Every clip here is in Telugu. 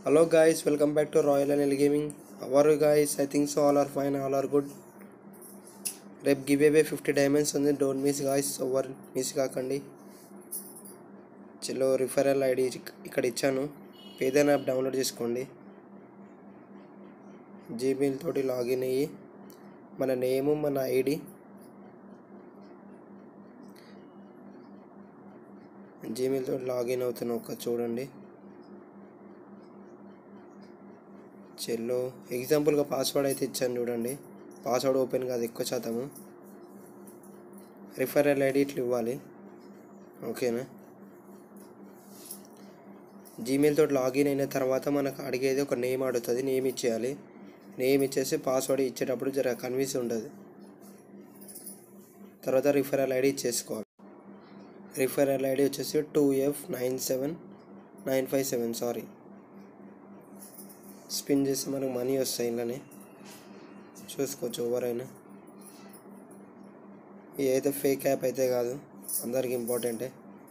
Hello guys, welcome back to Royal NL Gaming. How are you guys? I think so all are fine, all are good. రేపు గివ్ అవే ఫిఫ్టీ డైమండ్స్ ఉంది డోంట్ మిస్ గాయస్ ఓవర్ మిస్ కాకండి చలో రిఫరల్ ఐడి ఇక్కడ ఇచ్చాను పేదైన యాప్ డౌన్లోడ్ చేసుకోండి జీమెయిల్ తోటి లాగిన్ అయ్యి మన నేము మన ఐడి జీమెయిల్ తోటి లాగిన్ అవుతున్నా ఒక చూడండి చెల్లో ఎగ్జాంపుల్గా పాస్వర్డ్ అయితే ఇచ్చాను చూడండి పాస్వర్డ్ ఓపెన్ కాదు ఎక్కువ శాతము రిఫరల్ ఐడి ఇట్లా ఇవ్వాలి ఓకేనా జీమెయిల్ తోటి లాగిన్ అయిన తర్వాత మనకు అడిగేది ఒక నేమ్ అడుగుతుంది నేమ్ ఇచ్చేయాలి నేమ్ ఇచ్చేసి పాస్వర్డ్ ఇచ్చేటప్పుడు జర కన్విన్స్ ఉంటుంది తర్వాత రిఫరల్ ఐడి ఇచ్చేసుకోవాలి రిఫరల్ ఐడి వచ్చేసి two F nine seven nine five seven sorry spin చేస్తే మనకు మనీ వస్తాయి ఇలానే చూసుకోవచ్చు ఎవరైనా ఇది అయితే ఫేక్ యాప్ అయితే కాదు అందరికి ఇంపార్టెంటే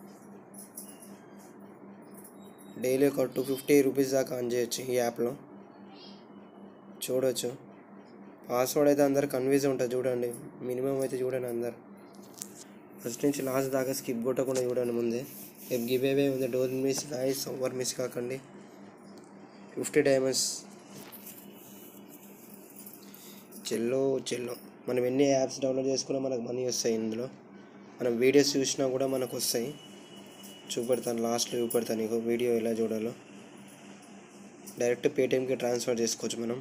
డైలీ ఒక టూ ఫిఫ్టీ రూపీస్ దాకా ఆన్ చేయొచ్చు ఈ యాప్లో చూడొచ్చు పాస్వర్డ్ అయితే అందరు కన్ఫ్యూజ్ ఉంటుంది చూడండి మినిమం అయితే చూడండి అందరు ఫస్ట్ నుంచి లాస్ట్ దాకా స్కిప్ కొట్టకుండా చూడండి ముందే రేపు గివ్ అవే ఉంది డోర్ మిస్ గాయస్ ఓవర్ మిస్ కాకండి ఫిఫ్టీ డైమండ్స్ చెల్లో చెల్లో మనం ఎన్ని యాప్స్ డౌన్లోడ్ చేసుకున్నా మనకు మనీ వస్తాయి ఇందులో మనం వీడియోస్ చూసినా కూడా మనకు వస్తాయి చూపెడతాను లాస్ట్లో చూపెడతాను నీకు వీడియో ఎలా చూడాలో డైరెక్ట్ పేటిఎంకి ట్రాన్స్ఫర్ చేసుకోవచ్చు మనం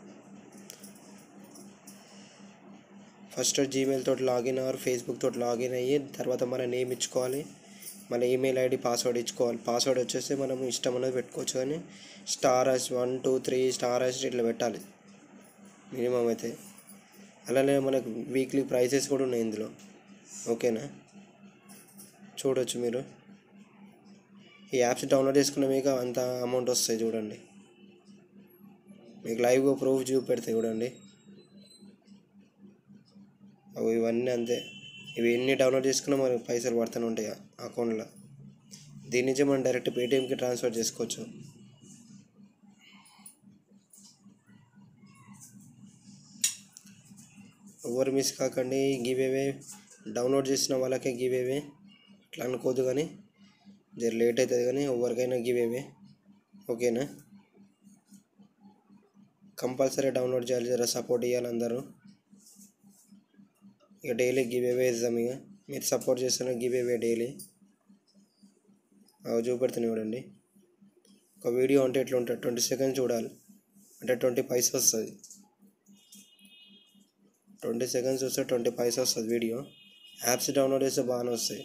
ఫస్ట్ జీమెయిల్ తోటి లాగిన్ అవ్వరు ఫేస్బుక్ తోటి లాగిన్ అయ్యి తర్వాత మన నేమ్ ఇచ్చుకోవాలి మన ఈమెయిల్ ఐడి పాస్వర్డ్ ఇచ్చుకోవాలి పాస్వర్డ్ వచ్చేసి మనం ఇష్టం అనేది పెట్టుకోవచ్చు కానీ star S one two three star S ఇట్లా పెట్టాలి మినిమం అయితే అలానే మనకు వీక్లీ ప్రైసెస్ కూడా ఉన్నాయి ఇందులో ఓకేనా చూడొచ్చు మీరు ఈ యాప్స్ డౌన్లోడ్ చేసుకున్న మీకు అంత అమౌంట్ వస్తాయి చూడండి మీకు లైవ్గా ప్రూఫ్ చూపెడతాయి చూడండి అవి ఇవన్నీ అంతే ఇవి ఎన్ని డౌన్లోడ్ చేసుకున్నా మనకు పైసలు పడుతూనే ఉంటాయి అకౌంట్లో దీని నుంచి మనం డైరెక్ట్ పేటిఎంకి ట్రాన్స్ఫర్ చేసుకోవచ్చు ఎవరు మిస్ కాకండి గివ్ అవే డౌన్లోడ్ చేసిన వాళ్ళకే గివ్ అవే అట్లా అనుకోదు కానీ జర లేట్ అవుతుంది కానీ ఎవరికైనా గివ్ అవే ఓకేనా కంపల్సరీ డౌన్లోడ్ చేయాలి జర సపోర్ట్ ఇవ్వాలి అందరూ ఇక డైలీ గివ్ అవే ఇద్దాం ఇక మీరు సపోర్ట్ చేస్తున్న గివ్ అవే డైలీ అవి చూపెడుతున్నాయి చూడండి ఒక వీడియో అంటే ఎట్లా ఉంటుంది ట్వంటీ సెకండ్స్ చూడాలి అంటే ట్వంటీ పైసా వస్తుంది ట్వంటీ సెకండ్స్ వస్తే ట్వంటీ పైసా వస్తుంది వీడియో యాప్స్ డౌన్లోడ్ చేస్తే బాగానే వస్తాయి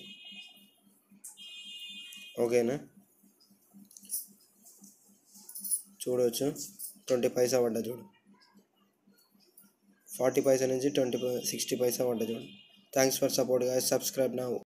ఓకేనా చూడవచ్చు ట్వంటీ పైసా పడ్డా చూడు ఫార్టీ పైసా నుంచి ట్వంటీ సిక్స్టీ పైసా పడ్డా చూడు థ్యాంక్స్ ఫర్ సపోర్ట్ గా సబ్స్క్రైబ్ నా